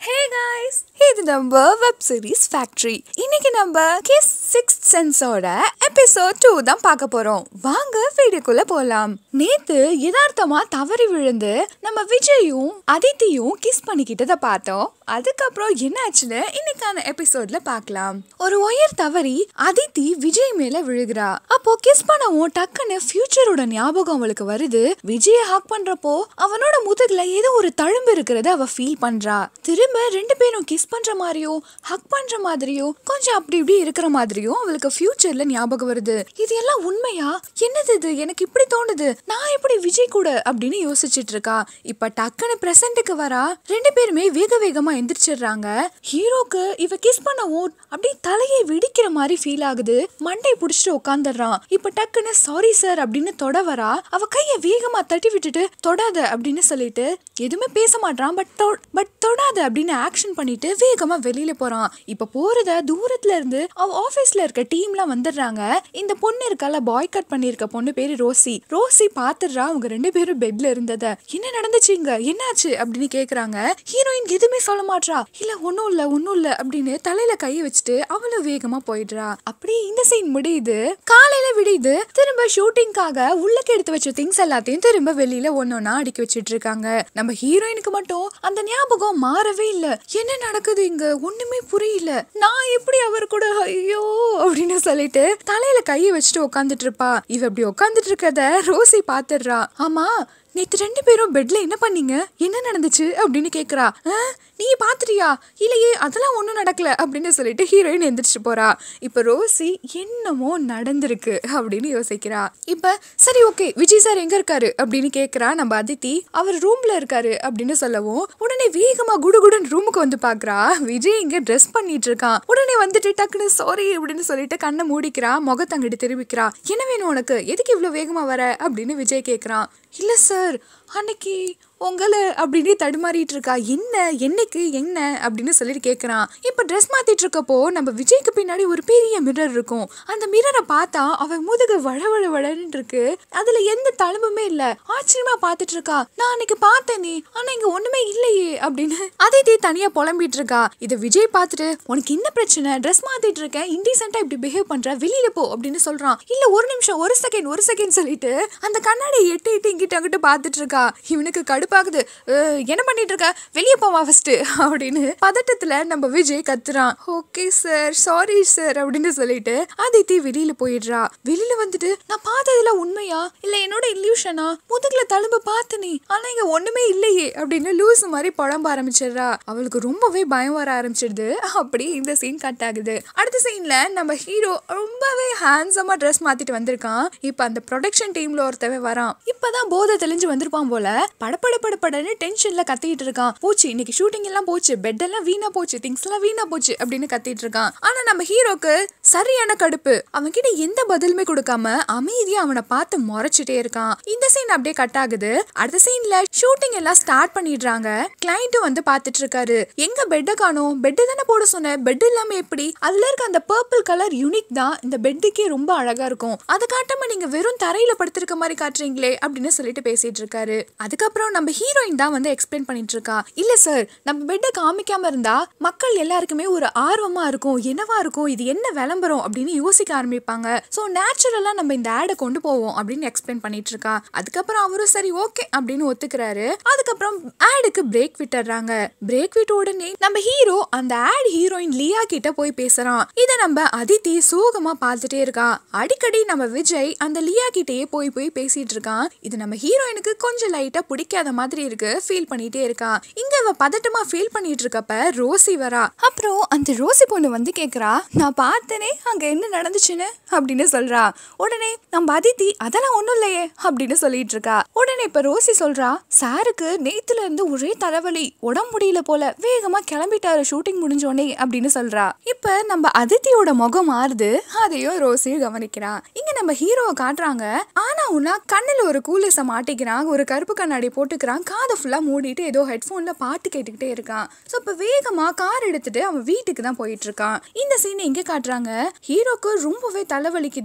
hey guys இது நம்ம web series factory இன்னைக்கு நம்ம கிஸ் சிக்ஸ் சென்ஸோட எபிசோட் டூ தான் பார்க்க போறோம் வாங்க வீடியோக்குள்ள போலாம் நேத்து யதார்த்தமா தவறி விழுந்து நம்ம விஜயும் அதித்தியும் கிஸ் பண்ணிக்கிட்டத பார்த்தோம் அதுக்கப்புறம் என்னாச்சுன்னு இன்னைக்கான எபிசோட்ல பார்க்கலாம் ஒரு ஒயர் தவறி அதித்தி விஜய் மேல விழுகிறா அப்போ கிஸ் பண்ணவும் டக்குன்னு ஃபியூச்சரோட ஞாபகம் அவளுக்கு வருது விஜய ஹாக் பண்றப்போ அவனோட முதுகுல ஏதோ ஒரு தழும்பு இருக்கிறத அவ ஃபீல் பண்றா திரும்ப ரெண்டு பேரும் கிஸ் பண்ற மாதிரியோ ஹக் பண்ற மாதிரியோ கொஞ்சம் அப்படி இப்படி இருக்கிற மாதிரியும் அவளுக்கு ஃபியூச்சர்ல ஞாபகம் வருது இது எல்லாம் உண்மையா என்னது இது எனக்கு இப்படி தோணுது நான் எப்படி விஜய் கூட அப்படின்னு யோசிச்சுட்டு இருக்கா இப்ப டக்குன்னு பிரசன்ட்டுக்கு வரா ரெண்டு பேருமே வேக வேகமா எந்திரிச்சிடுறாங்க ஹீரோக்கு இவ கிஸ் பண்ணவும் அப்படியே தலையை வெடிக்கிற மாதிரி ஃபீல் ஆகுது மண்டை புடிச்சிட்டு உட்காந்துடுறான் இப்ப டக்குன்னு சாரி சார் அப்படின்னு தொட வரா அவ கைய வேகமா தட்டி விட்டுட்டு தொடாத அப்படின்னு சொல்லிட்டு எதுவுமே பேச மாட்டான் பட் பட் தொடாத அப்படின்னு ஆக்ஷன் பண்ணிட்டு வேகமா வெளியில போறான் இப்ப போறத தூரத்துல இருந்து அவ ஆபீஸ்ல இருக்க டீம்லாம் வந்துடுறாங்க இந்த பொண்ணு இருக்கல பாய் கட் பண்ணிருக்க பொண்ணு பேரு ரோசி ரோசி பாத்துடுறா அவங்க ரெண்டு பேரும் பெட்ல இருந்தத என்ன நடந்துச்சு இங்க என்னாச்சு அப்படின்னு கேக்குறாங்க ஹீரோயின் எதுவுமே சொல்ல மாட்றா இல்ல ஒண்ணும் இல்ல ஒண்ணும் இல்ல அப்படின்னு தலையில கைய வச்சுட்டு அவளும் வேகமா போயிடுறா அப்படியே இந்த சீன் முடியுது காலையில விடியுது திரும்ப ஷூட்டிங்காக உள்ளக்க எடுத்து வச்ச திங்ஸ் எல்லாத்தையும் திரும்ப வெளியில ஒன்னொன்னா அடுக்கி வச்சிட்டு இருக்காங்க நம்ம ஹீரோயினுக்கு மட்டும் அந்த ஞாபகம் மாறவே இல்ல என்ன நடக்குது இங்க ஒண்ணுமே புரியல நான் எப்படி அவர் கூட ஐயோ அப்படின்னு சொல்லிட்டு தலையில கையை வச்சுட்டு உட்காந்துட்டு இருப்பா இவ இப்படி உட்காந்துட்டு இருக்கத ரோசி பாத்துடுறா ஆமா நேத்து ரெண்டு பேரும் பெட்ல என்ன பண்ணீங்க என்ன நடந்துச்சு அப்படின்னு கேக்குறா "ஆ, நீ பாத்துறியா இல்லையே அதெல்லாம் ஒண்ணும் நடக்கல அப்படின்னு சொல்லிட்டு ஹீரோயின் எந்திரிச்சு போறா இப்ப ரோசி என்னமோ நடந்திருக்கு அப்படின்னு யோசிக்கிறா இப்ப சரி ஓகே விஜய் சார் எங்க இருக்காரு அப்படின்னு கேக்குறா நம்ம அதித்தி அவர் ரூம்ல இருக்காரு அப்படின்னு சொல்லவும் உடனே வேகமா குடுகுடுன்னு ரூமுக்கு வந்து பாக்குறா விஜய் இங்க ட்ரெஸ் பண்ணிட்டு இருக்கான் உடனே வந்துட்டு டக்குன்னு சாரி அப்படின்னு சொல்லிட்டு கண்ணை மூடிக்கிறா முகத்தங்கிட்டு திரும்பிக்கிறா என்ன வேணும் உனக்கு எதுக்கு இவ்வளவு வேகமா வர அப்படின்னு விஜய் கேக்குறான் இல்ல சார் அன்னைக்கு உங்களை அப்படின்னு தடுமாறிட்டு இருக்கா என்ன என்னைக்கு என்ன அப்படின்னு சொல்லிட்டு கேட்குறான் இப்போ ட்ரெஸ் மாத்திட்டு இருக்கப்போ நம்ம விஜய்க்கு பின்னாடி ஒரு பெரிய மிரர் இருக்கும் அந்த மிரரை பார்த்தா அவன் முதுகு வழ வழ வழன்னு இருக்கு அதுல எந்த தழும்புமே இல்ல ஆச்சரியமா பார்த்துட்டு இருக்கா நான் அன்னைக்கு பார்த்தேனே ஆனா இங்க ஒண்ணுமே இல்லையே அப்படின்னு அதே தனியா புலம்பிட்டு இருக்கா இதை விஜய் பார்த்துட்டு உனக்கு என்ன பிரச்சனை ட்ரெஸ் மாத்திட்டு இருக்கேன் இன்டீசென்ட்டா இப்படி பிஹேவ் பண்ற வெளியில போ அப்படின்னு சொல்றான் இல்ல ஒரு நிமிஷம் ஒரு செகண்ட் ஒரு செகண்ட் சொல்லிட்டு அந்த கண்ணாடி எட்டு எட்டு இங்கிட்ட அங்கிட்ட பார்த்துட்டு இருக்கா இவனுக்கு கடுப்பாகுது "அஹ், என்ன பண்ணிட்டு இருக்க வெளியே போவா ஃபர்ஸ்ட் அப்படின்னு பதட்டத்துல நம்ம விஜய் கத்துறான் ஓகே சார் சாரி சார் அப்படின்னு சொல்லிட்டு அதித்தி வெளியில போயிடுறா வெளியில வந்துட்டு நான் பார்த்ததுல உண்மையா இல்ல என்னோட இல்லூஷனா முதுகுல தழும்பு பார்த்தனே ஆனா இங்க ஒண்ணுமே இல்லையே அப்படின்னு லூஸ் மாதிரி புலம்ப ஆரம்பிச்சிடுறா அவளுக்கு ரொம்பவே பயம் வர ஆரம்பிச்சிடுது அப்படி இந்த சீன் கட் ஆகுது அடுத்த சீன்ல நம்ம ஹீரோ ரொம்பவே ஹேண்ட்ஸமா ட்ரெஸ் மாத்திட்டு வந்திருக்கான் இப்ப அந்த ப்ரொடக்ஷன் டீம்ல ஒருத்தவன் வரான் இப்பதான் போதை தெளிஞ்சு வந்திருப்பான் போல படப்பட படப்படன்னு டென்ஷன்ல கத்திட்டு இருக்கான் போச்சு இன்னைக்கு ஷூட்டிங் எல்லாம் போச்சு பெட் எல்லாம் வீணா போச்சு திங்ஸ் எல்லாம் வீணா போச்சு அப்படின்னு கத்திட்டு இருக்கான் ஆனா நம்ம ஹீரோக்கு சரியான கடுப்பு அவன் கிட்ட எந்த பதிலுமே கொடுக்காம அமைதியா அவனை பார்த்து முறைச்சிட்டே இருக்கான் இந்த சீன் அப்படியே கட் ஆகுது அடுத்த சீன்ல ஷூட்டிங் எல்லாம் ஸ்டார்ட் பண்ணிடுறாங்க கிளைண்ட்டும் வந்து பார்த்துட்டு இருக்காரு எங்க பெட்டை காணோம் பெட்டு தானே போட சொன்னேன் பெட் இல்லாம எப்படி அதுல இருக்க அந்த பர்பிள் கலர் யூனிக் தான் இந்த பெட்டுக்கே ரொம்ப அழகா இருக்கும் அதை காட்டாம நீங்க வெறும் தரையில படுத்திருக்க மாதிரி காட்டுறீங்களே அப்படின்னு சொல்லிட்டு பேசிட்டு இருக்காரு அதுக்கப்புறம் நம்ம ஹீரோயின் தான் வந்து எக்ஸ்பிளைன் பண்ணிட்டு இருக்கா இல்ல சார் நம்ம பெட்டை காமிக்காம இருந்தா மக்கள் எல்லாருக்குமே ஒரு ஆர்வமா இருக்கும் என்னவா இருக்கும் இது என்ன விளம்பரம் அப்படின்னு யோசிக்க ஆரம்பிப்பாங்க ஸோ நேச்சுரலா நம்ம இந்த ஆடை கொண்டு போவோம் அப்படின்னு எக்ஸ்பிளைன் பண்ணிட்டு இருக்கா அதுக்கப்புறம் அவரும் சரி ஓகே அப்படின்னு ஒத்துக்கிறாரு அதுக்கப்புறம் ஆடுக்கு பிரேக் விட்டுறாங்க பிரேக் விட்ட உடனே நம்ம ஹீரோ அந்த ஆட் ஹீரோயின் லியா கிட்ட போய் பேசுறான் இதை நம்ம அதித்தி சோகமா பார்த்துட்டே இருக்கா அடிக்கடி நம்ம விஜய் அந்த லியா கிட்டயே போய் போய் பேசிட்டு இருக்கான் இது நம்ம ஹீரோயினுக்கு கொஞ்சம் லைட்டா பிடிக்காத மாதிரி இருக்கு ஃபீல் பண்ணிட்டே இருக்கா இங்க அவ பதட்டமா ஃபீல் பண்ணிட்டு இருக்கப்ப ரோசி வரா அப்புறம் அந்த ரோசி பொண்ணு வந்து கேக்குறா நான் பார்த்தனே அங்க என்ன நடந்துச்சுன்னு அப்படின்னு சொல்றா உடனே நம்ம அதித்தி அதெல்லாம் ஒண்ணும் இல்லையே அப்படின்னு சொல்லிட்டு இருக்கா உடனே இப்ப ரோசி சொல்றா சாருக்கு நேத்துல இருந்து ஒரே தலைவலி உடம்பு முடியல போல வேகமா கிளம்பிட்டாரு ஷூட்டிங் முடிஞ்சோடனே அப்படின்னு சொல்றா இப்ப நம்ம அதித்தியோட முகம் மாறுது அதையும் ரோசியும் கவனிக்கிறா இங்க நம்ம ஹீரோவை காட்டுறாங்க ஆனா உன்னா கண்ணுல ஒரு கூலிச மாட்டிக்கிறான் ஒரு கருப்பு கண்ணாடி போட்டுக்கிறான் காதை ஃபுல்லா மூடிட்டு ஏதோ ஹெட்ஃபோன்ல பாட்டு கேட்டுக்கிட்டே இருக்கான் ஸோ இப்போ வேகமா கார் எடுத்துட்டு அவன் வீட்டுக்கு தான் போயிட்டு இருக்கான் இந்த சீனை எங்க காட்டுறாங்க ஹீரோக்கு ரொம்பவே தலைவலிக்குது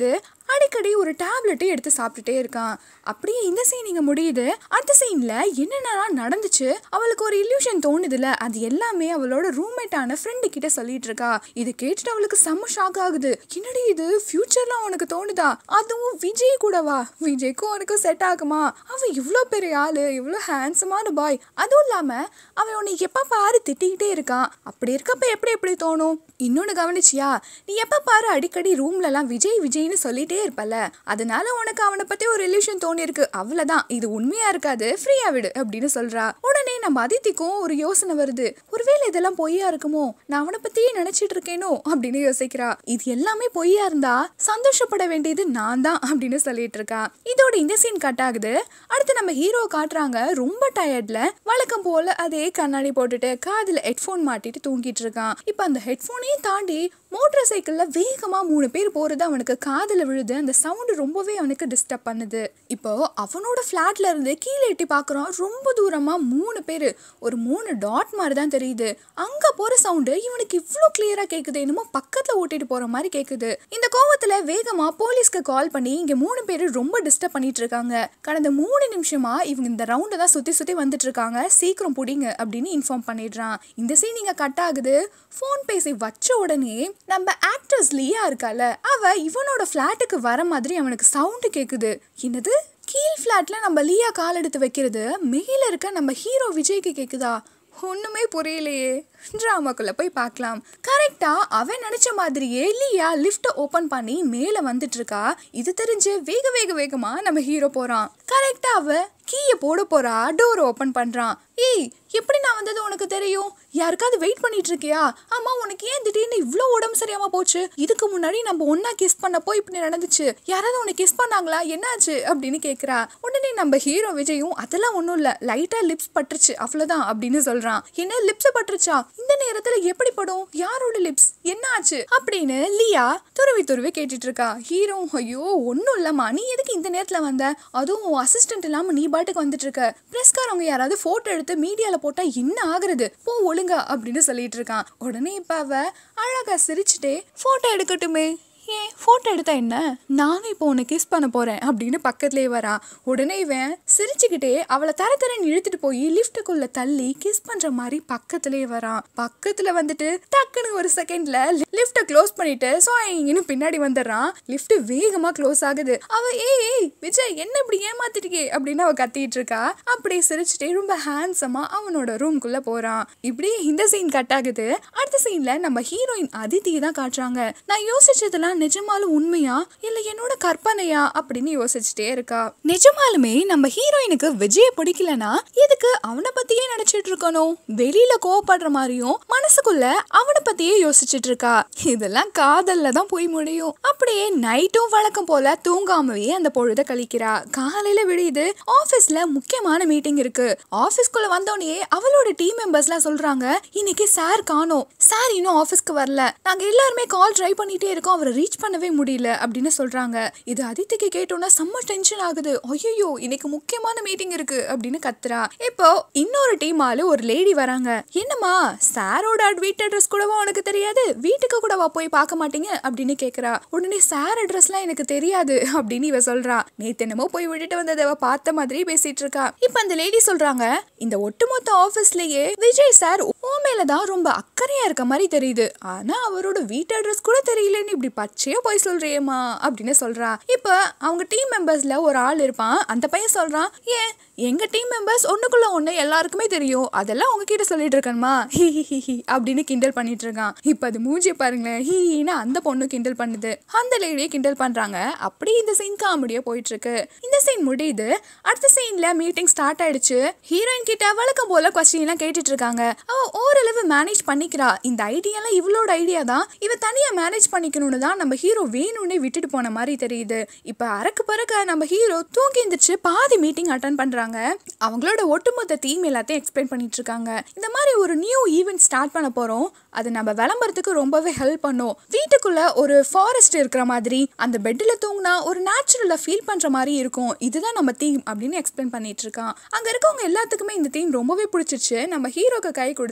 அடிக்கடி ஒரு டேப்லெட்டை எடுத்து சாப்பிட்டுட்டே இருக்கான் அப்படியே இந்த சீன் இங்க முடியுது அடுத்த சீன்ல என்னென்னலாம் நடந்துச்சு அவளுக்கு ஒரு இல்யூஷன் தோணுதுல அது எல்லாமே அவளோட ரூம்மேட்டான ஃப்ரெண்டு கிட்ட சொல்லிட்டு இருக்கா இது கேட்டுட்டு அவளுக்கு செம்ம ஷாக் ஆகுது என்னடி இது ஃபியூச்சர்ல உனக்கு தோணுதா அதுவும் விஜய் கூடவா விஜய்க்கும் உனக்கும் செட் ஆகுமா அவன் இவ்வளோ பெரிய ஆளு இவ்வளோ ஹேண்ட்ஸமான பாய் அதுவும் இல்லாம அவன் உன்னை எப்ப பாரு திட்டிக்கிட்டே இருக்கான் அப்படி இருக்கப்ப எப்படி எப்படி தோணும் இன்னொன்னு கவனிச்சியா நீ எப்ப பாரு அடிக்கடி ரூம்ல எல்லாம் விஜய் விஜய்னு சொல்லிட்டே இருப்பல அதனால உனக்கு அவனை பத்தி ஒரு இல்யூஷன் தோணி இருக்கு அவ்வளவுதான் இது உண்மையா இருக்காது ஃப்ரீயா விடு அப்படின்னு சொல்றா உடனே நம்ம அதித்திக்கும் ஒரு யோசனை வருது ஒருவேளை இதெல்லாம் பொய்யா இருக்குமோ நான் அவனை பத்தியே நினைச்சிட்டு இருக்கேனோ அப்படின்னு யோசிக்கிறா இது எல்லாமே பொய்யா இருந்தா சந்தோஷப்பட வேண்டியது நான் தான் அப்படின்னு சொல்லிட்டு இருக்கா இதோட இந்த சீன் கட் ஆகுது அடுத்து நம்ம ஹீரோ காட்டுறாங்க ரொம்ப டயர்ட்ல வழக்கம் போல அதே கண்ணாடி போட்டுட்டு காதுல ஹெட்ஃபோன் மாட்டிட்டு தூங்கிட்டு இருக்கான் இப்ப அந்த ஹெட்ஃபோனையும் தாண்டி மோட்டார் சைக்கிள்ல வேகமா மூணு பேர் போறது அவனுக்கு காதுல விழுது அந்த சவுண்டு ரொம்பவே அவனுக்கு டிஸ்டர்ப் பண்ணுது இப்போ அவனோட ஃபிளாட்ல இருந்து கீழே எட்டி பார்க்கறான் ரொம்ப தூரமா மூணு பேர் ஒரு மூணு டாட் மாதிரி தான் தெரியுது அங்க போற சவுண்டு இவனுக்கு இவ்ளோ கிளியரா கேக்குது என்னமோ பக்கத்துல ஓட்டிட்டு போற மாதிரி கேக்குது இந்த கோவத்துல வேகமா போலீஸ்க்கு கால் பண்ணி இங்க மூணு பேர் ரொம்ப டிஸ்டர்ப் பண்ணிட்டு இருக்காங்க கடந்த மூணு நிமிஷமா இவங்க இந்த ரவுண்டை தான் சுத்தி சுத்தி வந்துட்டு இருக்காங்க சீக்கிரம் புடிங்க அப்படின்னு இன்ஃபார்ம் பண்ணிடுறான் இந்த சீன் இங்க கட் ஆகுது ஃபோன் பேசி வச்ச உடனே நம்ம ஆக்ட்ரஸ் லியா இருக்கால அவ இவனோட ஃபிளாட்டுக்கு வர மாதிரி அவனுக்கு சவுண்டு கேக்குது என்னது கீழ் ஃபிளாட்ல நம்ம லியா கால் எடுத்து வைக்கிறது மேல இருக்க நம்ம ஹீரோ விஜய்க்கு கேக்குதா ஒண்ணுமே புரியலையே ட்ராமாக்குள்ள போய் பார்க்கலாம் கரெக்டா அவன் நினைச்ச மாதிரியே லியா லிஃப்ட் ஓபன் பண்ணி மேல வந்துட்டு இருக்கா இது தெரிஞ்சு வேக வேக வேகமா நம்ம ஹீரோ போறான் கரெக்டா அவ கீயை போட போறா டோர் ஓபன் பண்றான் ஏய் எப்படி நான் வந்தது உனக்கு தெரியும் யாருக்காவது வெயிட் பண்ணிட்டு இருக்கியா ஆமா உனக்கு ஏன் திடீர்னு இவ்ளோ உடம்பு சரியாம போச்சு இதுக்கு முன்னாடி நம்ம ஒன்னா கிஸ் பண்ணப்போ இப்படி நடந்துச்சு யாராவது உனக்கு கிஸ் பண்ணாங்களா என்னாச்சு அப்படின்னு கேக்குறா உடனே நம்ம ஹீரோ விஜயும் அதெல்லாம் ஒண்ணும் இல்ல லைட்டா லிப்ஸ் பட்டுருச்சு அவ்வளவுதான் அப்படின்னு சொல்றான் என்ன லிப்ஸ் பட்டுருச்சா இந்த நேரத்துல எப்படி படும் யாரோட லிப்ஸ் என்ன ஆச்சு அப்படின்னு லியா துருவி துருவி கேட்டுட்டு இருக்கா ஹீரோ ஐயோ ஒன்றும் இல்லம்மா நீ எதுக்கு இந்த நேரத்துல வந்த அதுவும் உன் அசிஸ்டன்ட் இல்லாம நீ பாட்டுக்கு வந்துட்டு இருக்க பிரஸ்காரவங்க யாராவது போட்டோ எடுத்து மீடியால போட்டா என்ன ஆகுறது போ ஒழுங்கா அப்படின்னு சொல்லிட்டு இருக்கான் உடனே இப்ப அவ அழகா சிரிச்சுட்டே போட்டோ எடுக்கட்டுமே ஏன் ஃபோட்டோ எடுத்தா என்ன நானும் இப்போ உன்னை கிஸ் பண்ண போறேன் அப்படின்னு பக்கத்துலேயே வரா உடனே இவன் சிரிச்சுக்கிட்டே அவளை தர தரன்னு இழுத்துட்டு போய் லிஃப்ட்டுக்குள்ள தள்ளி கிஸ் பண்ற மாதிரி பக்கத்துலேயே வரான் பக்கத்துல வந்துட்டு டக்குன்னு ஒரு செகண்ட்ல லிஃப்ட்டை க்ளோஸ் பண்ணிட்டு ஸோ இங்கன்னு பின்னாடி வந்துடுறான் லிஃப்ட் வேகமா க்ளோஸ் ஆகுது அவ ஏய் ஏய் விஜய் என்ன இப்படி ஏமாத்திட்டே அப்படின்னு அவ கத்திட்டு இருக்கா அப்படியே சிரிச்சுட்டே ரொம்ப ஹேண்ட்ஸமா அவனோட ரூம்குள்ள போறான் இப்படி இந்த சீன் கட் ஆகுது அடுத்த சீன்ல நம்ம ஹீரோயின் அதித்தி தான் காட்டுறாங்க நான் யோசிச்சதெல்லாம் நிஜமாலும் உண்மையா இல்ல என்னோட கற்பனையா அப்படின்னு யோசிச்சுட்டே இருக்கா நிஜமாலுமே நம்ம ஹீரோயினுக்கு விஜய பிடிக்கலனா எதுக்கு அவனை பத்தியே நினைச்சிட்டு இருக்கணும் வெளியில கோவப்படுற மாதிரியும் மனசுக்குள்ள அவனை பத்தியே யோசிச்சுட்டு இருக்கா இதெல்லாம் காதல்ல தான் போய் முடியும் அப்படியே நைட்டும் வழக்கம் போல தூங்காமவே அந்த பொழுத கழிக்கிறா காலையில விடியுது ஆபீஸ்ல முக்கியமான மீட்டிங் இருக்கு ஆபீஸ்க்குள்ள வந்தோடனே அவளோட டீம் மெம்பர்ஸ்லாம் சொல்றாங்க இன்னைக்கு சார் காணோம் சார் இன்னும் ஆபீஸ்க்கு வரல நாங்க எல்லாருமே கால் ட்ரை பண்ணிட்டே இருக்கோம் அவரை ரீச் பண்ணவே முடியல அப்படின்னு சொல்றாங்க இது அதித்திக்கு கேட்டோன்னா செம்ம டென்ஷன் ஆகுது ஐயோ இன்னைக்கு முக்கியமான மீட்டிங் இருக்கு அப்படின்னு கத்துறா இப்போ இன்னொரு டீம் ஆளு ஒரு லேடி வராங்க என்னம்மா சாரோட வீட்டு அட்ரஸ் கூடவா உனக்கு தெரியாது வீட்டுக்கு கூடவா போய் பார்க்க மாட்டீங்க அப்படின்னு கேக்குறா உடனே சார் அட்ரஸ்லாம் எனக்கு தெரியாது அப்படின்னு இவ சொல்றா நேத்து என்னமோ போய் விட்டுட்டு வந்ததை அவ பார்த்த மாதிரி பேசிட்டு இருக்கா இப்ப அந்த லேடி சொல்றாங்க இந்த ஒட்டுமொத்த ஆபீஸ்லயே விஜய் சார் ஓ மேலதான் ரொம்ப அக்கறையா இருக்க மாதிரி தெரியுது ஆனா அவரோட வீட்டு அட்ரஸ் கூட தெரியலன்னு இப்படி பச்சையா போய் சொல்றியேம்மா அப்படின்னு சொல்றா இப்ப அவங்க டீம் மெம்பர்ஸ்ல ஒரு ஆள் இருப்பான் அந்த பையன் சொல்றான் ஏன் எங்க டீம் மெம்பர்ஸ் ஒண்ணுக்குள்ள ஒண்ணு எல்லாருக்குமே தெரியும் அதெல்லாம் உங்ககிட்ட சொல்லிட்டு இருக்கணுமா ஹி ஹி ஹி ஹி அப்படின்னு கிண்டல் பண்ணிட்டு இருக்கான் இப்ப அது மூஞ்சி பாருங்களேன் ஹீன்னு அந்த பொண்ணு கிண்டல் பண்ணுது அந்த லேடியை கிண்டல் பண்றாங்க அப்படி இந்த சீன் காமெடியா போயிட்டு இருக்கு இந்த சீன் முடியுது அடுத்த சீன்ல மீட்டிங் ஸ்டார்ட் ஆயிடுச்சு ஹீரோயின் கிட்ட வழக்கம் போல கொஸ்டின் எல்லாம் கேட்டுட்டு இருக்காங்க அவ ஓரளவு மேனேஜ் பண்ணிக்கிறா இந்த ஐடியாலாம் இவளோட ஐடியா தான் இவ தனியா மேனேஜ் பண்ணிக்கணும்னு தான் நம்ம ஹீரோ வேணும்னே விட்டுட்டு போன மாதிரி தெரியுது இப்ப அறக்கு பறக்க நம்ம ஹீரோ தூங்கி எந்திரிச்சு பாதி மீட்டிங் அட்டன் பண்றாங்க அவங்களோட ஒட்டுமொத்த தீம் எல்லாத்தையும் எக்ஸ்பிளைன் பண்ணிட்டு இருக்காங்க இந்த மாதிரி ஒரு நியூ ஈவெண்ட் ஸ்டார்ட் பண்ண போறோம் அது நம்ம விளம்பரத்துக்கு ரொம்பவே ஹெல்ப் பண்ணும் வீட்டுக்குள்ள ஒரு ஃபாரஸ்ட் இருக்கிற மாதிரி அந்த பெட்டில் தூங்கினா ஒரு நேச்சுரலா ஃபீல் பண்ற மாதிரி இருக்கும் இதுதான் நம்ம தீம் அப்படின்னு எக்ஸ்பிளைன் பண்ணிட்டு இருக்கான் அங்க இருக்கவங்க எல்லாத்துக்குமே இந்த தீம் ரொம்பவே பிடிச்சிச்சு நம்ம ஹீரோக்கு கை கொடுத்து அப்ரிஷியேட்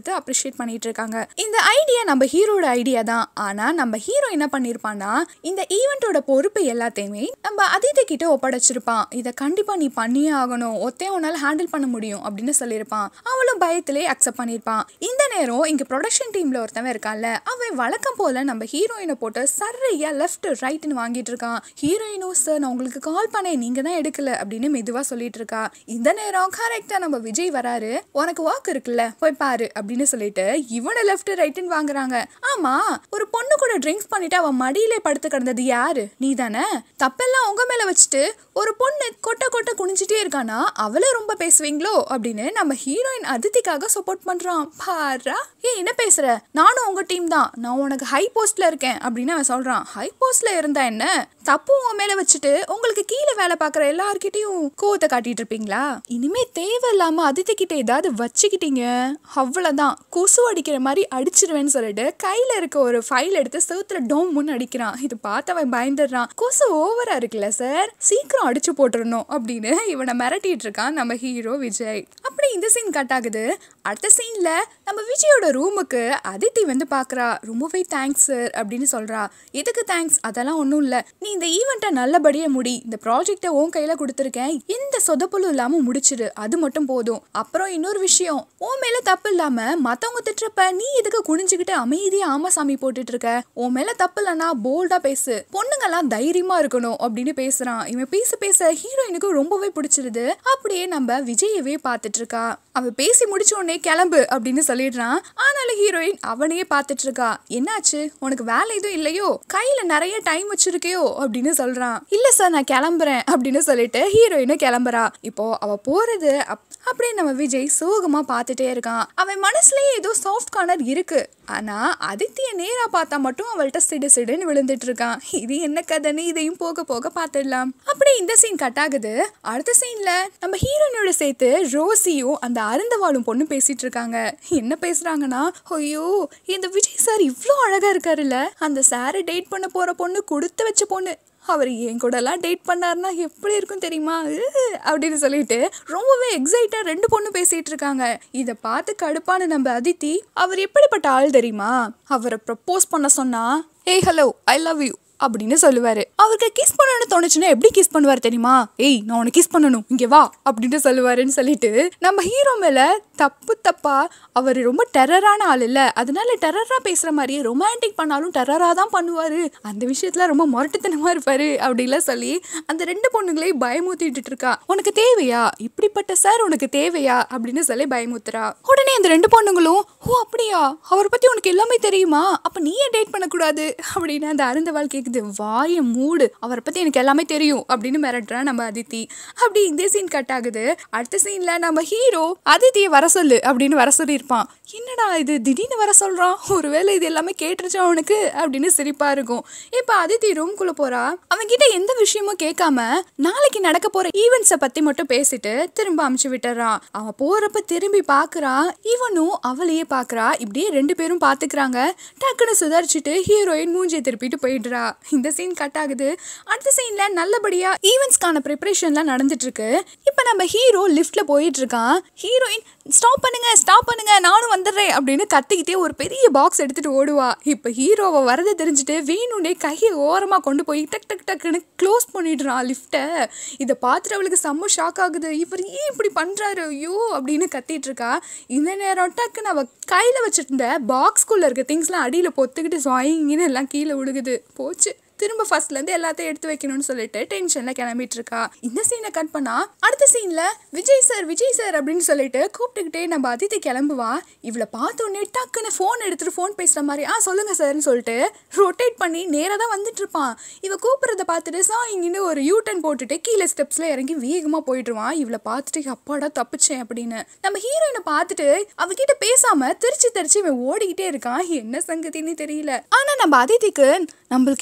நெகோஷியேட் பண்ணிட்டு இருக்காங்க இந்த ஐடியா நம்ம ஹீரோட ஐடியா தான் ஆனா நம்ம ஹீரோ என்ன பண்ணிருப்பான்னா இந்த ஈவெண்ட்டோட பொறுப்பு எல்லாத்தையுமே நம்ம அதிதி கிட்ட ஒப்படைச்சிருப்பான் இதை கண்டிப்பா நீ பண்ணியே ஆகணும் ஒத்தே உன்னால ஹேண்டில் பண்ண முடியும் அப்படின்னு சொல்லியிருப்பான் அவளும் பயத்திலே அக்செப்ட் பண்ணியிருப்பான் இந்த நேரம் இங்க ப்ரொடக்ஷன் டீம்ல ஒருத்தவன் இருக்கான்ல அவன் வழக்கம் போல நம்ம ஹீரோயினை போட்டு சர்றையா லெஃப்ட் ரைட்னு வாங்கிட்டு இருக்கான் ஹீரோயினும் சார் நான் உங்களுக்கு கால் பண்ணேன் நீங்க தான் எடுக்கல அப்படின்னு மெதுவா சொல்லிட்டு இருக்கா இந்த நேரம் கரெக்டா நம்ம விஜய் வராரு உனக்கு வாக்கு இருக்குல்ல போய் பாரு அப்படின்னு சொல்லிட்டு இவனை லெஃப்ட் ரைட்னு வாங்குறாங்க ஆமா ஒரு பொண்ணு கூட ட்ரிங்க்ஸ் பண்ணிட்டு அவன் மடியிலே படுத்து கிடந்தது யாரு நீ தானே தப்பெல்லாம் உங்க மேல வச்சுட்டு ஒரு பொண்ணு கொட்ட கொட்ட குனிஞ்சிட்டே இருக்கானா அவளே ரொம்ப பேசுவீங்களோ அப்படின்னு நம்ம ஹீரோயின் அதித்திக்காக சப்போர்ட் பண்றான் பாரா ஏ என்ன பேசுற நானும் உங்க டீம் தான் நான் உனக்கு ஹை போஸ்ட்ல இருக்கேன் அப்படின்னு அவன் சொல்றான் ஹை போஸ்ட்ல இருந்தா என்ன தப்பு உங்க மேல வச்சுட்டு உங்களுக்கு கீழே வேலை பார்க்குற எல்லார்கிட்டயும் கோவத்தை காட்டிட்டு இருப்பீங்களா இனிமே தேவையில்லாம அதித்தி கிட்ட ஏதாவது வச்சுக்கிட்டீங்க அவ்வளவுதான் கொசு அடிக்கிற மாதிரி அடிச்சிருவேன்னு சொல்லிட்டு கையில இருக்க ஒரு ஃபைல் எடுத்து செவுத்துல டோம்னு அடிக்கிறான் இது பார்த்து அவன் பயந்துடுறான் கொசு ஓவரா இருக்குல்ல சார் சீக்கிரம் அடிச்சு போட்டுறணும் அப்படின்னு இவனை மிரட்டிட்டு இருக்கான் நம்ம ஹீரோ விஜய் அப்படி இந்த சீன் கட் ஆகுது அடுத்த சீன்ல நம்ம விஜயோட ரூமுக்கு அதித்தி வந்து பாக்குறா ரொம்பவே தேங்க்ஸ் சார் அப்படின்னு சொல்றா எதுக்கு தேங்க்ஸ் அதெல்லாம் ஒன்றும் இல்லை நீ இந்த ஈவெண்ட்டை நல்லபடியா முடி இந்த ப்ராஜெக்டை உன் கையில கொடுத்துருக்கேன் எந்த சொதப்பலும் இல்லாம முடிச்சிடு அது மட்டும் போதும் அப்புறம் இன்னொரு விஷயம் உன் மேல தப்பு இல்லாம மத்தவங்க திட்டுறப்ப நீ எதுக்கு குனிஞ்சுக்கிட்டு அமைதியா ஆமா சாமி போட்டுட்டு இருக்க உன் மேல தப்பு இல்லைன்னா போல்டா பேசு பொண்ணுங்கெல்லாம் தைரியமா இருக்கணும் அப்படின்னு பேசுறான் இவன் பேச பேச ஹீரோயினுக்கு ரொம்பவே பிடிச்சிருது அப்படியே நம்ம விஜயவே பார்த்துட்டு இருக்கா அவ பேசி முடிச்ச உடனே கிளம்பு அப்படின்னு சொல்லிடுறான் ஆனாலும் ஹீரோயின் அவனையே பார்த்துட்டு இருக்கா என்னாச்சு உனக்கு வேலை எதுவும் இல்லையோ கையில நிறைய டைம் வச்சிருக்கையோ அப்படின்னு சொல்றான் இல்ல சார் நான் கிளம்புறேன் அப்படின்னு சொல்லிட்டு ஹீரோயினும் கிளம்புறா இப்போ அவ போறது அப்- அப்படியே நம்ம விஜய் சோகமா பார்த்துட்டே இருக்கான் அவன் மனசுலயே ஏதோ சாஃப்ட் கார்னர் இருக்கு ஆனா அதித்திய நேரா பார்த்தா மட்டும் அவள்கிட்ட சிடு சிடுன்னு விழுந்துட்டு இருக்கான் இது என்ன கதைன்னு இதையும் போக போக பார்த்துடலாம் அப்படியே இந்த சீன் கட் ஆகுது அடுத்த சீன்ல நம்ம ஹீரோயினோட சேர்த்து ரோசியும் அந்த அருந்தவாளும் பொண்ணு பேசிட்டு இருக்காங்க என்ன பேசுறாங்கன்னா ஐயோ இந்த விஜய் சார் இவ்வளோ அழகா இருக்காருல்ல அந்த சாரை டேட் பண்ண போற பொண்ணு கொடுத்து வச்ச பொண்ணு அவர் என் கூடலாம் டேட் பண்ணாருன்னா எப்படி இருக்கும் தெரியுமா உ, அப்படின்னு சொல்லிட்டு ரொம்பவே எக்ஸைட்டா ரெண்டு பொண்ணு பேசிட்டு இருக்காங்க இதை பார்த்து கடுப்பான நம்ம அதித்தி அவர் எப்படிப்பட்ட ஆள் தெரியுமா அவரை ப்ரப்போஸ் பண்ண சொன்னா ஏய் ஹலோ ஐ லவ் யூ அப்படின்னு சொல்லுவாரு அவருக்கு கிஸ் பண்ணணும்னு தோணுச்சுன்னா எப்படி கிஸ் பண்ணுவார் தெரியுமா ஏய் நான் உனக்கு கிஸ் பண்ணணும் இங்க வா அப்படின்னு சொல்லுவாருன்னு சொல்லிட்டு நம்ம ஹீரோ மேல தப்பு தப்பா அவர் ரொம்ப டெரரான ஆள் இல்ல அதனால டெரரா பேசுற மாதிரி ரொமான்டிக் பண்ணாலும் டெரரா தான் பண்ணுவாரு அந்த விஷயத்துல ரொம்ப முரட்டுத்தனமா இருப்பாரு அப்படிலாம் சொல்லி அந்த ரெண்டு பொண்ணுங்களையும் பயமுத்திட்டு இருக்கா உனக்கு தேவையா இப்படிப்பட்ட சார் உனக்கு தேவையா அப்படின்னு சொல்லி பயமுத்துறா உடனே அந்த ரெண்டு பொண்ணுங்களும் ஓ அப்படியா அவரை பத்தி உனக்கு எல்லாமே தெரியுமா அப்ப நீ ஏன் டேட் பண்ணக்கூடாது அப்படின்னு அந்த அருந்தவாள் கேக்குது வாய மூடு அவரை பத்தி எனக்கு எல்லாமே தெரியும் அப்படின்னு மிரட்டுறா நம்ம அதித்தி அப்படி இந்த சீன் கட் ஆகுது அடுத்த சீன்ல நம்ம ஹீரோ அதித்தியை வர சொல்லு அப்படின்னு வர சொல்லியிருப்பான் என்னடா இது திடீர்னு வர சொல்றான் ஒருவேளை இது எல்லாமே கேட்டுருச்சா அவனுக்கு அப்படின்னு சிரிப்பா இருக்கும் இப்ப அதித்தி ரூம்குள்ள போறா அவன் கிட்ட எந்த விஷயமும் கேட்காம நாளைக்கு நடக்க போற ஈவெண்ட்ஸை பத்தி மட்டும் பேசிட்டு திரும்ப அமுச்சு விட்டுறான் அவன் போறப்ப திரும்பி பாக்குறான் இவனும் அவளையே பாக்குறா இப்படியே ரெண்டு பேரும் பாத்துக்கிறாங்க டக்குன்னு சுதாரிச்சுட்டு ஹீரோயின் மூஞ்சியை திருப்பிட்டு போயிடுறா இந்த சீன் கட் ஆகுது அடுத்த சீன்ல நல்லபடியா ஈவெண்ட்ஸ்க்கான ப்ரிப்பரேஷன்லாம் நடந்துட்டு இருக்கு இப்போ நம்ம ஹீரோ லிஃப்ட்ல போயிட்டு இருக்கான் ஹீரோயின் ஸ்டாப் பண்ணுங்க ஸ்டாப் பண்ணுங்க நானும் வந்துடுறேன் அப்படின்னு கத்திக்கிட்டே ஒரு பெரிய பாக்ஸ் எடுத்துட்டு ஓடுவா இப்போ ஹீரோவை வரதை தெரிஞ்சுட்டு வேணும்னே கையை ஓரமா கொண்டு போய் டக் டக் டக்குன்னு க்ளோஸ் பண்ணிடுறான் லிஃப்ட்டை இதை பார்த்துட்டு அவளுக்கு செம்ம ஷாக் ஆகுது இவர் ஏன் இப்படி பண்றாரு ஐயோ அப்படின்னு கத்திட்டு இருக்கா இந்த நேரம் டக்குன்னு அவ கையில வச்சிருந்த பாக்ஸ்குள்ள இருக்க திங்ஸ்லாம் அடியில பொத்துக்கிட்டு சுவாயிங்கன்னு எல்லாம் கீழே விழுகுது போச்சு திரும்ப ஃபர்ஸ்ட்ல இருந்து எல்லாத்தையும் எடுத்து வைக்கணும்னு சொல்லிட்டு டென்ஷன்ல கிளம்பிட்டு இருக்கா இந்த சீனை கட் பண்ணா அடுத்த சீன்ல விஜய் சார் விஜய் சார் அப்படின்னு சொல்லிட்டு கூப்பிட்டுக்கிட்டே நம்ம அதித்தி கிளம்புவா இவளை பார்த்த உடனே டக்குன்னு ஃபோன் எடுத்துட்டு ஃபோன் பேசுற மாதிரி ஆ சொல்லுங்க சார்னு சொல்லிட்டு ரொட்டேட் பண்ணி நேராக தான் வந்துட்டு இருப்பான் இவ கூப்பிடுறத பார்த்துட்டு சா இங்கின்னு ஒரு யூ டர்ன் போட்டுட்டு கீழே ஸ்டெப்ஸ்ல இறங்கி வேகமா போயிடுவான் இவளை பார்த்துட்டு அப்பாடா தப்பிச்சேன் அப்படின்னு நம்ம ஹீரோயினை பார்த்துட்டு அவகிட்ட பேசாம திருச்சி திருச்சி இவன் ஓடிக்கிட்டே இருக்கான் என்ன சங்கதின்னு தெரியல ஆனா நம்ம அதித்திக்கு நம்மளுக்கு இவரை பிடிக்கும்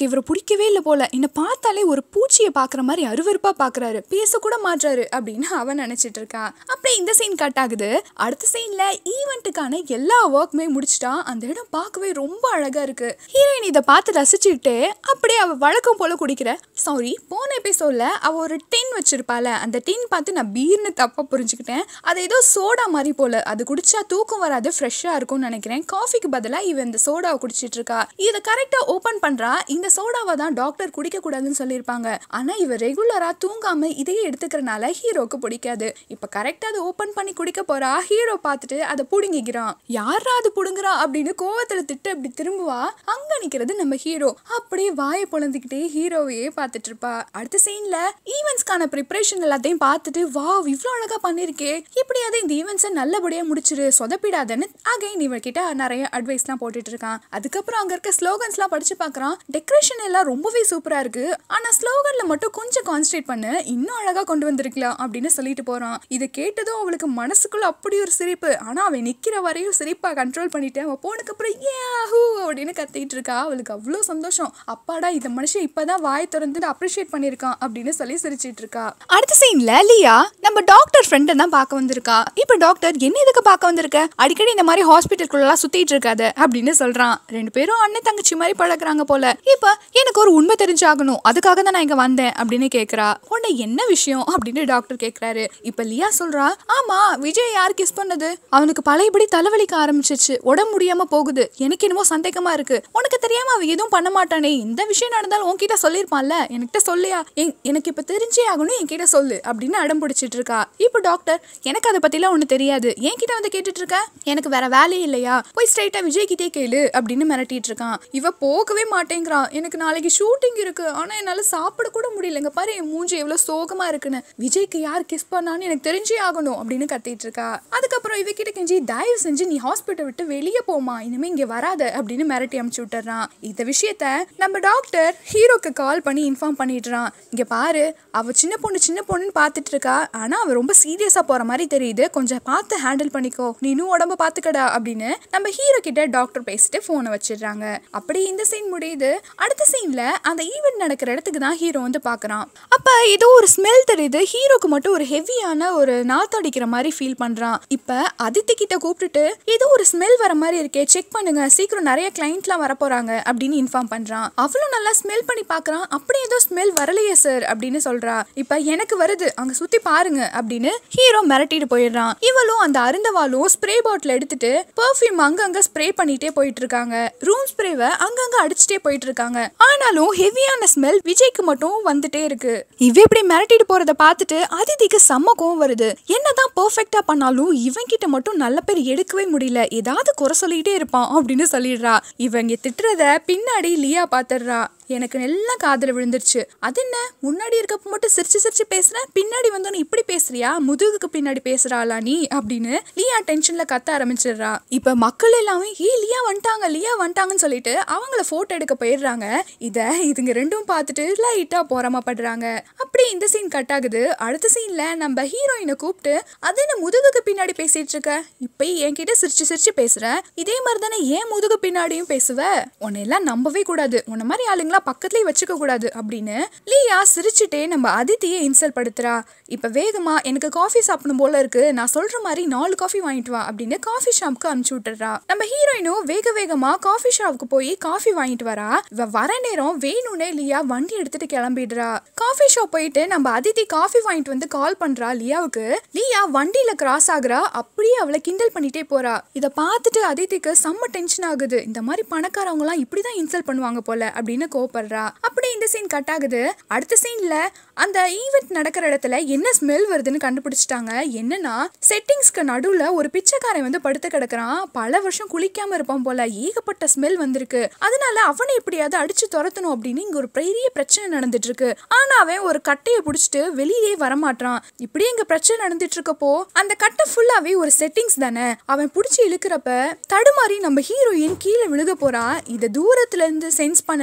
பிடிக்கவே இல்லை போல என்னை பார்த்தாலே ஒரு பூச்சியை பார்க்குற மாதிரி அருவருப்பா பார்க்குறாரு பேசக்கூட மாட்டாரு அப்படின்னு அவன் நினைச்சிட்டு இருக்கா அப்படியே இந்த சீன் கட் ஆகுது அடுத்த சீன்ல ஈவெண்ட்டுக்கான எல்லா ஒர்க்குமே முடிச்சிட்டா அந்த இடம் பார்க்கவே ரொம்ப அழகா இருக்கு ஹீரோயின் இதை பார்த்து ரசிச்சுக்கிட்டு அப்படியே அவ வழக்கம் போல குடிக்கிற சாரி போன எபிசோட்ல அவ ஒரு டின் வச்சிருப்பால அந்த டின் பார்த்து நான் பீர்னு தப்பா புரிஞ்சுக்கிட்டேன் அது ஏதோ சோடா மாதிரி போல அது குடிச்சா தூக்கம் வராது ஃப்ரெஷ்ஷா இருக்கும்னு நினைக்கிறேன் காஃபிக்கு பதிலா இவ இந்த சோடாவை குடிச்சிட்டு இருக்கா இதை கரெக்டா ஓபன் பண்றா இந்த சோடாவை தான் டாக்டர் குடிக்க கூடாதுன்னு சொல்லியிருப்பாங்க ஆனா இவ ரெகுலரா தூங்காம இதையே எடுத்துக்கிறனால ஹீரோக்கு பிடிக்காது இப்ப கரெக்டா அதை ஓபன் பண்ணி குடிக்க போறா ஹீரோ பார்த்துட்டு அதை புடுங்கிக்கிறான் யாரா அது புடுங்குறா அப்படின்னு கோவத்துல திட்டு அப்படி திரும்புவா அங்க நிக்கிறது நம்ம ஹீரோ அப்படியே வாயை பொழந்துக்கிட்டே ஹீரோவையே பார்த்துட்டு இருப்பா அடுத்த சீன்ல ஈவெண்ட்ஸ்க்கான ப்ரிப்பரேஷன் எல்லாத்தையும் பார்த்துட்டு வா இவ்வளோ அழகா பண்ணிருக்கே இப்படியாவது இந்த ஈவெண்ட்ஸை நல்லபடியா முடிச்சிரு சொதப்பிடாதன்னு அகைன் இவர்கிட்ட நிறைய அட்வைஸ்லாம் போட்டுட்டு இருக்கான் அதுக்கப்புறம் அங்க இருக்க ஸ்லோகன்ஸ்லாம் படிச்சு பார்க்கறான் டெக்கரேஷன் எல்லாம் ரொம்பவே சூப்பரா இருக்கு ஆனா ஸ்லோகன்ல மட்டும் கொஞ்சம் கான்சன்ட்ரேட் பண்ணு இன்னும் அழகா கொண்டு வந்திருக்கலாம் அப்படின்னு சொல்லிட்டு போறான் இதை கேட்டதும் அவளுக்கு மனசுக்குள்ள அப்படி ஒரு சிரிப்பு ஆனா அவன் நிக்கிற வரையும் சிரிப்பா கண்ட்ரோல் பண்ணிட்டு அவன் போனதுக்கு அப்புறம் ஏஹூ அப்படின்னு கத்திட்டு இருக்கா அவளுக்கு அவ்வளோ சந்தோஷம் அப்பாடா இந்த மனுஷன் இப்பதான் வாய் திறந்து அப்ரிஷியேட் பண்ணியிருக்கான் அப்படின்னு சொல்லி சிரிச்சிட்டு இருக்கா அடுத்த சீன்ல லியா நம்ம டாக்டர் ஃப்ரெண்டை தான் பார்க்க வந்திருக்கா இப்போ டாக்டர் என்ன எதுக்கு பார்க்க வந்திருக்க அடிக்கடி இந்த மாதிரி ஹாஸ்பிட்டலுக்குள்ளலாம் சுத்திட்டு இருக்காத அப்படின்னு சொல்றான் ரெண்டு பேரும் அண்ணன் தங்கச்சி மாதிரி பழகுறாங்க போல இப்போ எனக்கு ஒரு உண்மை தெரிஞ்சாகணும் அதுக்காக தான் நான் இங்க வந்தேன் அப்படின்னு கேக்குறா உன்னை என்ன விஷயம் அப்படின்னு டாக்டர் கேக்குறாரு இப்ப லியா சொல்றா ஆமா விஜய் யார் கிஸ் பண்ணது அவனுக்கு பழையபடி தலைவலிக்க ஆரம்பிச்சிச்சு உடம்பு முடியாம போகுது எனக்கு என்னமோ சந்தேகமா இருக்கு உனக்கு தெரியாம அவ எதுவும் பண்ண மாட்டானே இந்த விஷயம் நடந்தாலும் உன்கிட்ட சொல்லியிருப்பான்ல என்கிட்ட சொல்லியா என்- எனக்கு இப்ப தெரிஞ்சே ஆகணும் என்கிட்ட சொல்லு அப்படின்னு அடம் பிடிச்சிட்டு இருக்கா இப்போ டாக்டர் எனக்கு அதை பத்திலாம் ஒண்ணு தெரியாது என்கிட்ட வந்து கேட்டுட்டு இருக்க எனக்கு வேற வேலையே இல்லையா போய் ஸ்ட்ரைட்டா விஜய் கிட்டே கேளு அப்படின்னு மிரட்டிட்டு இருக்கான் இவ போகவே மாட்டேங்கிறான் எனக்கு நாளைக்கு ஷூட்டிங் இருக்கு ஆனா என்னால சாப்பிட கூட முடியலங்க பாரு என் மூஞ்சி எவ்வளவு சோகமா இருக்குன்னு விஜய்க்கு யார் கிஸ் பண்ணான்னு எனக்கு தெரிஞ்சே ஆகணும் அப்படின்னு கத்திட்டு இருக்கா அதுக்கப்புறம் இவகிட்ட கெஞ்சி தயவு செஞ்சு நீ ஹாஸ்பிட்டல் விட்டு வெளியே போமா இனிமே இங்க வராத அப்படின்னு மிரட்டி அமுச்சு விட்டுறான் இந்த விஷயத்த நம்ம டாக்டர் ஹீரோக்கு கால் பண்ணி இன்ஃபார்ம் பண்ணிடுறான் இங்க பாரு அவ சின்ன பொண்ணு சின்ன பொண்ணுன்னு பார்த்துட்டு இருக்கா ஆனா அவ ரொம்ப சீரியஸா போற மாதிரி தெரியுது கொஞ்சம் பார்த்து ஹேண்டில் பண்ணிக்கோ நீனும் உடம்ப பாத்துக்கடா அப்படின்னு நம்ம ஹீரோ கிட்ட டாக்டர் பேசிட்டு போனை வச்சிடுறாங்க அப்படி இந்த சீன் முடியுது அடுத்த சீன்ல அந்த ஈவெண்ட் நடக்கிற இடத்துக்கு தான் ஹீரோ வந்து பாக்குறான் அப்ப ஏதோ ஒரு ஸ்மெல் தெரியுது ஹீரோக்கு மட்டும் ஒரு ஹெவியான ஒரு நாத்து அடிக்கிற மாதிரி ஃபீல் பண்றான் இப்ப அதித்தி கிட்ட கூப்பிட்டுட்டு ஏதோ ஒரு ஸ்மெல் வர மாதிரி இருக்கே செக் பண்ணுங்க சீக்கிரம் நிறைய கிளைண்ட்லாம் வர போறாங்க அப்படின்னு இன்ஃபார்ம் பண்றான் அவளும் நல்லா ஸ்மெல் பண்ணி பார்க்கறான் அப்படி ஏதோ ஸ்மெல் வரலையே சார் அப்படின்னு சொல்றா இப்ப எனக்கு வருது அங்க சுத்தி பாருங்க அப்படின்னு ஹீரோ மிரட்டிட்டு போயிடுறான் இவளும் அந்த அருந்தவாளும் ஸ்ப்ரே பாட்டில் எடுத்துட்டு பெர்ஃப்யூம் அங்கங்க ஸ்ப்ரே பண்ணிட்டே போயிட்டு இருக்காங்க ரூம் ஸ்ப்ரேவை அங்கங்க அடிச்சுட்டே போயிட்டு இருக்காங்க ஆனாலும் ஹெவியான ஸ்மெல் விஜய்க்கு மட்டும் வந்துட்டே இருக்கு இவ இப்படி மிரட்டிட்டு போறத பார்த்துட்டு அதிதிக்கு செம்ம கோவம் வருது என்னதான் பெர்ஃபெக்டா பண்ணாலும் இவன் கிட்ட மட்டும் நல்ல பேர் எடுக்கவே முடியல ஏதாவது குறை சொல்லிட்டே இருப்பான் அப்படின்னு சொல்லிடுறா இவங்க திட்டுறத பின்னாடி லியா பாத்துடுறா எனக்கு எல்லாம் காதுல விழுந்துருச்சு அது என்ன முன்னாடி இருக்கப்ப மட்டும் சிரிச்சு சிரிச்சு பேசுற பின்னாடி வந்தோன்னு இப்படி பேசுறியா முதுகுக்கு பின்னாடி பேசுறாளா நீ அப்படின்னு லியா டென்ஷன்ல கத்த ஆரம்பிச்சிடுறா இப்ப மக்கள் எல்லாமே ஏ லியா வந்துட்டாங்க லியா வந்துட்டாங்கன்னு சொல்லிட்டு அவங்கள போட்டோ எடுக்க போயிடுறாங்க இத இதுங்க ரெண்டும் பார்த்துட்டு லைட்டா போராமப்படுறாங்க அப்படி இந்த சீன் கட் ஆகுது அடுத்த சீன்ல நம்ம ஹீரோயினை கூப்பிட்டு அது என்ன முதுகுக்கு பின்னாடி பேசிட்டு இருக்க இப்ப என்கிட்ட சிரிச்சு சிரிச்சு பேசுற இதே மாதிரி தானே ஏன் முதுகு பின்னாடியும் பேசுவ உன்னை எல்லாம் நம்பவே கூடாது உன்ன மாதிரி ஆளுங்களா பக்கத்துலயே வச்சுக்க கூடாது அப்படின்னு லியா சிரிச்சுட்டே நம்ம அதித்தியை இன்சல்ட் படுத்துறா இப்ப வேகமா எனக்கு காஃபி சாப்பிடணும் போல இருக்கு நான் சொல்ற மாதிரி நாலு காஃபி வாங்கிட்டு வா அப்படின்னு காஃபி ஷாப்க்கு அனுப்பிச்சு விட்டுறா நம்ம ஹீரோயினும் வேக வேகமா காஃபி ஷாப்க்கு போய் காஃபி வாங்கிட்டு வரா இவ வர நேரம் வேணும்னே லியா வண்டி எடுத்துட்டு கிளம்பிடுறா காஃபி ஷாப் போயிட்டு நம்ம அதித்தி காஃபி வாங்கிட்டு வந்து கால் பண்றா லியாவுக்கு லியா வண்டியில கிராஸ் ஆகுறா அப்படியே அவளை கிண்டல் பண்ணிட்டே போறா இத பார்த்துட்டு அதித்திக்கு செம்ம டென்ஷன் ஆகுது இந்த மாதிரி பணக்காரவங்க எல்லாம் இப்படிதான் இன்சல்ட் பண்ணுவாங்க போல அப்படின்னு கோவப்படுறா அப்படியே இந்த சீன் கட் ஆகுது அடுத்த சீன்ல அந்த ஈவெண்ட் நடக்கிற இடத்துல என்ன ஸ்மெல் வருதுன்னு கண்டுபிடிச்சிட்டாங்க என்னன்னா செட்டிங்ஸ்க்கு நடுவுல ஒரு பிச்சைக்காரன் வந்து படுத்து கிடக்குறான் பல வருஷம் குளிக்காம இருப்பான் போல ஏகப்பட்ட ஸ்மெல் வந்திருக்கு அதனால அவனை எப்படியாவது அடிச்சு துரத்தணும் அப்படின்னு இங்க ஒரு பெரிய பிரச்சனை நடந்துட்டு இருக்கு ஆனா அவன் ஒரு கட்டையை பிடிச்சிட்டு வெளியே வரமாட்டான் இப்படியே இங்க பிரச்சனை நடந்துட்டு இருக்கப்போ அந்த கட்டை ஃபுல்லாவே ஒரு செட்டிங்ஸ் தானே அவன் பிடிச்சி இழுக்கிறப்ப தடுமாறி நம்ம ஹீரோயின் கீழே விழுக போறா இத தூரத்துல இருந்து சென்ஸ் பண்ண நம்ம ஹீரோ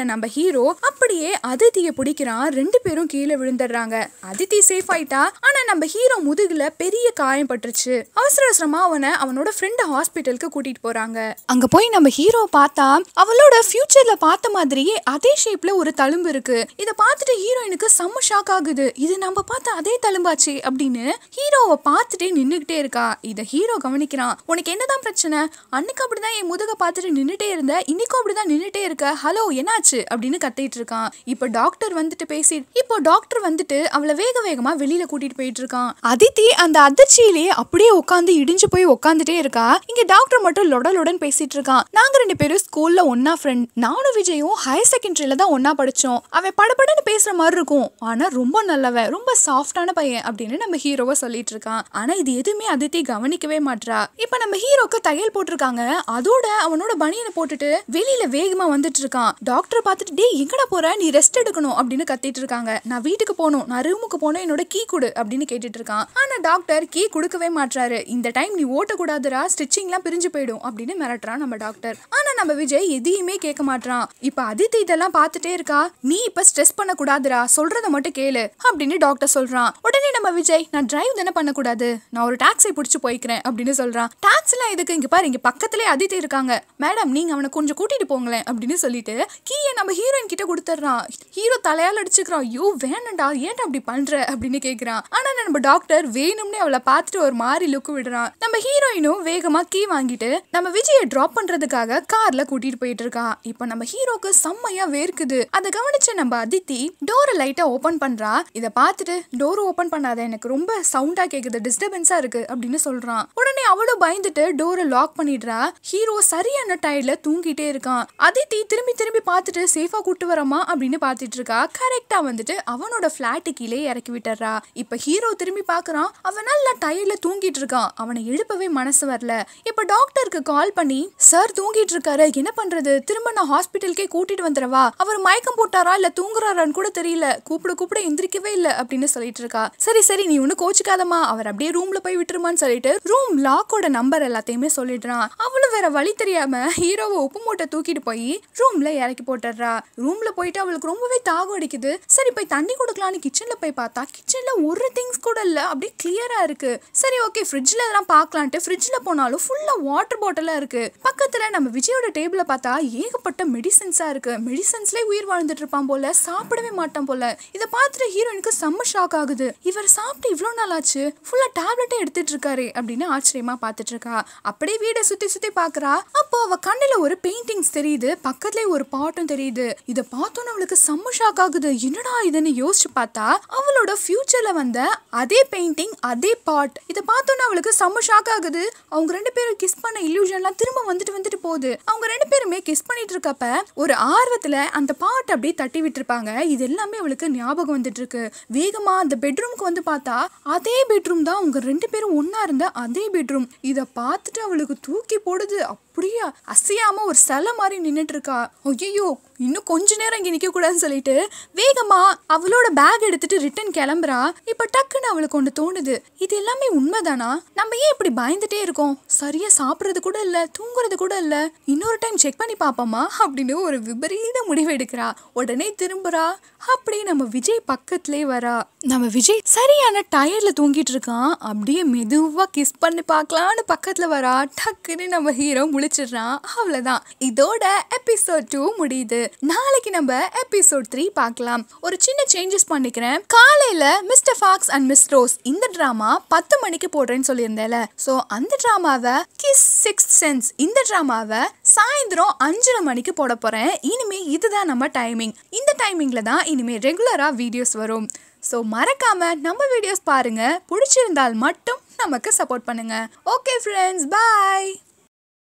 ஹீரோ அப்படியே அதித்திய பிடிக்கிறான் ரெண்டு பேரும் கீழே விழுந்துடுறாங்க அதித்தி சேஃப் ஆயிட்டா ஆனா நம்ம ஹீரோ முதுகுல பெரிய காயம் பட்டுருச்சு அவசர அவசரமா அவனை அவனோட ஃப்ரெண்ட் ஹாஸ்பிட்டலுக்கு கூட்டிட்டு போறாங்க அங்க போய் நம்ம ஹீரோ பார்த்தா அவளோட ஃபியூச்சர்ல பார்த்த மாதிரியே அதே ஷேப்ல ஒரு தழும்பு இருக்கு இத பார்த்துட்டு ஹீரோயினுக்கு செம்ம ஷாக் ஆகுது இது நம்ம பார்த்த அதே தழும்பாச்சு அப்படின்னு ஹீரோவை பார்த்துட்டே நின்னுகிட்டே இருக்கா இத ஹீரோ கவனிக்கிறான் உனக்கு என்னதான் பிரச்சனை அன்னைக்கு அப்படிதான் என் முதுக பார்த்துட்டு நின்னுட்டே இருந்த இன்னைக்கும் அப்படிதான் நின்னுட்டே இருக்க ஹலோ என்னாச்சு அப்படின்னு கத்திட்டு இருக்கான் இப்போ டாக்டர் வந்துட்டு பேசி இப்போ டாக்டர் வந்துட்டு அவளை வேக வேகமா வெளியில கூட்டிட்டு போயிட்டு இருக்கான் அதித்தி அந்த அதிர்ச்சியிலேயே அப்படியே உட்காந்து இடிஞ்சு போய் உட்காந்துட்டே இருக்கா இங்க டாக்டர் மட்டும் லொடலுடன் பேசிட்டு இருக்கான் நாங்க ரெண்டு பேரும் ஸ்கூல்ல ஒன்னா ஃப்ரெண்ட் நானும் விஜயும் ஹையர் செகண்டரியில தான் ஒன்னா படிச்சோம் அவன் படபடன்னு பேசுற மாதிரி இருக்கும் ஆனா ரொம்ப நல்லவன் ரொம்ப சாஃப்டான பையன் அப்படின்னு நம்ம ஹீரோவை சொல்லிட்டு இருக்கான் ஆனா இது எதுவுமே அதித்தி கவனிக்கவே மாட்றா இப்ப நம்ம ஹீரோக்கு தையல் போட்டிருக்காங்க அதோட அவனோட பனியனை போட்டுட்டு வெளியில வேகமா வந்துட்டு இருக்கான் டாக்டர் பார்த்துட்டு டேய் எங்கடா போற நீ ரெஸ்ட் எடுக்கணும் அப்படின்னு கத்திட்டு இருக்காங்க நான் வீட்டுக்கு போகணும் நான் ரூமுக்கு போகணும் என்னோட கீ கொடு அப்படின்னு கேட்டுட்டு இருக்கான் ஆனா டாக்டர் கீ கொடுக்கவே மாட்றாரு இந்த டைம் நீ ஓட்டக்கூடாதுடா ஸ்டிச்சிங்லாம் பிரிஞ்சு போயிடும் அப்படின்னு மிரட்டுறான் நம்ம டாக்டர் ஆனா நம்ம விஜய் எதையுமே கேட்க மாட்றான் இப்ப அதித்தி இதெல்லாம் பார்த்துட்டே இருக்கா நீ இப்ப ஸ்ட்ரெஸ் பண்ண கூடாதுடா சொல்றத மட்டும் கேளு அப்படின்னு டாக்டர் சொல்றான் உடனே நம்ம விஜய் நான் டிரைவ் தானே பண்ணக்கூடாது நான் ஒரு டாக்ஸி பிடிச்சி போய்க்கிறேன் அப்படின்னு சொல்றான் டாக்ஸிலாம் இதுக்கு இங்க பாரு இங்க பக்கத்துலயே அதித்தி இருக்காங்க மேடம் நீங்க அவனை கொஞ்சம் கூட்டிட்டு போங்களேன் அப்படின்னு சொல்லிட்டு கீயை நம்ம ஹீரோயின் கிட்ட கொடுத்துட்றான் ஹீரோ தலையால் அடிச்சுக்கிறான் ஐயோ வேணாண்டா ஏன்டா அப்படி பண்ற அப்படின்னு கேக்குறான் ஆனா நம்ம டாக்டர் வேணும்னே அவளை பார்த்துட்டு ஒரு மாதிரி லுக் விடுறான் நம்ம ஹீரோயினும் வேகமா கீ வாங்கிட்டு நம்ம விஜயை டிராப் பண்றதுக்காக கார்ல கூட்டிட்டு போயிட்டு இருக்கா இப்போ நம்ம ஹீரோக்கு செம்மையா வேர்க்குது அதை கவனிச்ச நம்ம அதித்தி டோரை லைட்டா ஓபன் பண்றா இத பார்த்துட்டு டோர் ஓபன் பண்ணாத எனக்கு ரொம்ப சவுண்டா கேக்குது டிஸ்டர்பன்ஸா இருக்கு அப்படின்னு சொல்றான் உடனே அவளும் பயந்துட்டு டோரை லாக் பண்ணிடுறா ஹீரோ சரியான டயர்ல தூங்கிட்டே இருக்கான் அதித்தி திரும்பி திரும்பி பார்த்துட்டு சேஃபா கூட்டு வரமா அப்படின்னு பார்த்துட்டு இருக்கா கரெக்டா வந்துட்டு அவனோட பிளாட்டு கீழே இறக்கி விட்டுறா இப்ப ஹீரோ திரும்பி பார்க்கறான் அவன் நல்லா டயர்ல தூங்கிட்டு இருக்கான் அவனை எழுப்பவே மனசு வரல இப்ப டாக்டருக்கு கால் பண்ணி சார் தூங்கிட்டு இருக்காரு என்ன பண்றது திரும்ப நான் ஹாஸ்பிட்டலுக்கே கூட்டிட்டு வந்துடவா அவர் மயக்கம் போட்டாரா இல்ல தூங்குறாரான்னு கூட தெரியல கூப்பிட கூப்பிட எந்திரிக்கவே இல்ல அப்படின்னு சொல்லிட்டு இருக்கா சரி சரி நீ ஒன்னும் கோச்சிக்காதமா அவர் அப்படியே ரூம்ல போய் விட்டுருமான்னு சொல்லிட்டு ரூம் லாக்கோட நம்பர் எல்லாத்தையுமே சொல்லிடுறான் அவளும் வேற வழி தெரியாம ஹீரோவை உப்பு மூட்டை தூக்கிட்டு போய் ரூம்ல இறக்கி போட்டுடுறா ரூம்ல போயிட்டு அவளுக்கு ரொம்பவே தாகம் அடிக்குது சரி போய் தண்ணி கொடுக்கலான்னு கிச்சன்ல போய் பார்த்தா கிச்சன்ல ஒரு திங்ஸ் கூட இல்ல அப்படியே கிளியரா இருக்கு சரி ஓகே ஃப்ரிட்ஜ்ல எல்லாம் பார்க்கலான்ட்டு ஃப்ரிட்ஜ்ல போனாலும் ஃபுல்லா வாட்டர் பாட்டிலா இருக்கு பக்கத்துல நம்ம விஜயோட டேபிள பார்த்தா ஏகப்பட்ட மெடிசன்ஸா இருக்கு மெடிசன்ஸ்லயே உயிர் வாழ்ந்துட்டு இருப்பான் போல சாப்பிடவே மாட்டான் போல இதை பார்த்துட்டு ஹீரோயினுக்கு செம்ம ஷாக் ஆகுது இவர் சாப்பிட்டு இவ்வளோ நாள் ஆச்சு ஃபுல்லா டேப்லெட்டே எடுத்துட்டு இருக்காரு அப்படின்னு ஆச்சரியமா பார்த்துட்டு இருக்கா அப்படியே வீடை சுத்தி சுத்தி பாக்குறா அப்போ அவ கண்ணுல ஒரு பெயிண்டிங்ஸ் தெரியுது பக்கத்துலயே ஒரு பாட்டும் தெரியுது இதை பார்த்தோன்னு அவளுக்கு செம்ம ஷாக் ஆகுது என்னடா இதுன்னு யோசிச்சு பார்த்தா அவளோட ஃபியூச்சர்ல வந்த அதே பெயிண்டிங் அதே பாட் இதை பார்த்தோன்னு அவளுக்கு செம்ம ஷாக் ஆகுது அவங்க ரெண்டு பேரும் கிஸ் பண்ண இல்யூஷன்லாம் திரும்ப வந்துட்டு வந்துட்டு போகுது அவங்க ரெண்டு பேருமே கிஸ் பண்ணிட்டு இருக்கப்ப ஒரு ஆர்வத்துல அந்த பாட் அப்படியே தட்டி விட்டுருப்பாங்க இது எல்லாமே அவளுக்கு ஞாபகம் வந்துட்டு இருக்கு வேகமா அந்த பெட்ரூம்க்கு வந்து பார்த்தா அதே பெட்ரூம் தான் அவங்க ரெண்டு பேரும் ஒண்ணா இருந்த அதே பெட்ரூம் இத பார்த்துட்டு அவளுக்கு தூக்கி போடுது அப்படியே அசையாம ஒரு சிலை மாதிரி நின்னுட்டு இருக்கா ஐயோ இன்னும் கொஞ்ச நேரம் இங்க நிக்க கூடாதுன்னு சொல்லிட்டு வேகமா அவளோட பேக் எடுத்துட்டு ரிட்டன் கிளம்புறா இப்ப டக்குன்னு அவளுக்கு ஒன்று தோணுது இது எல்லாமே உண்மைதானா நம்ம ஏன் இப்படி பயந்துட்டே இருக்கோம் சரியா சாப்பிட்றது கூட இல்ல தூங்குறது கூட இல்ல இன்னொரு டைம் செக் பண்ணி பாப்போமா அப்படின்னு ஒரு விபரீத முடிவு எடுக்கிறா உடனே திரும்புறா அப்படியே நம்ம விஜய் பக்கத்துலயே வரா நம்ம விஜய் சரியான டயர்ல தூங்கிட்டு இருக்கான் அப்படியே மெதுவா கிஸ் பண்ணி பார்க்கலான்னு பக்கத்துல வரா டக்குன்னு நம்ம ஹீரோ முழிச்சிடுறான் அவ்வளவுதான் இதோட எபிசோட் டூ முடியுது நாளைக்கு நம்ம எபிசோட் த்ரீ பார்க்கலாம் ஒரு சின்ன சேஞ்சஸ் பண்ணிக்கிறேன் காலையில Mister Fox and Miss Rose இந்த டிராமா பத்து மணிக்கு போடுறேன்னு சொல்லியிருந்தேன்ல ஸோ அந்த டிராமாவை கிஸ் சிக்ஸ் சென்ஸ் இந்த டிராமாவை சாயந்தரம் அஞ்சரை மணிக்கு போட போறேன் இனிமே இதுதான் நம்ம டைமிங் இந்த டைமிங்ல தான் இனிமே ரெகுலரா வீடியோஸ் வரும் ஸோ மறக்காம நம்ம வீடியோஸ் பாருங்க பிடிச்சிருந்தால் மட்டும் நமக்கு சப்போர்ட் பண்ணுங்க ஓகே ஃப்ரெண்ட்ஸ் பாய்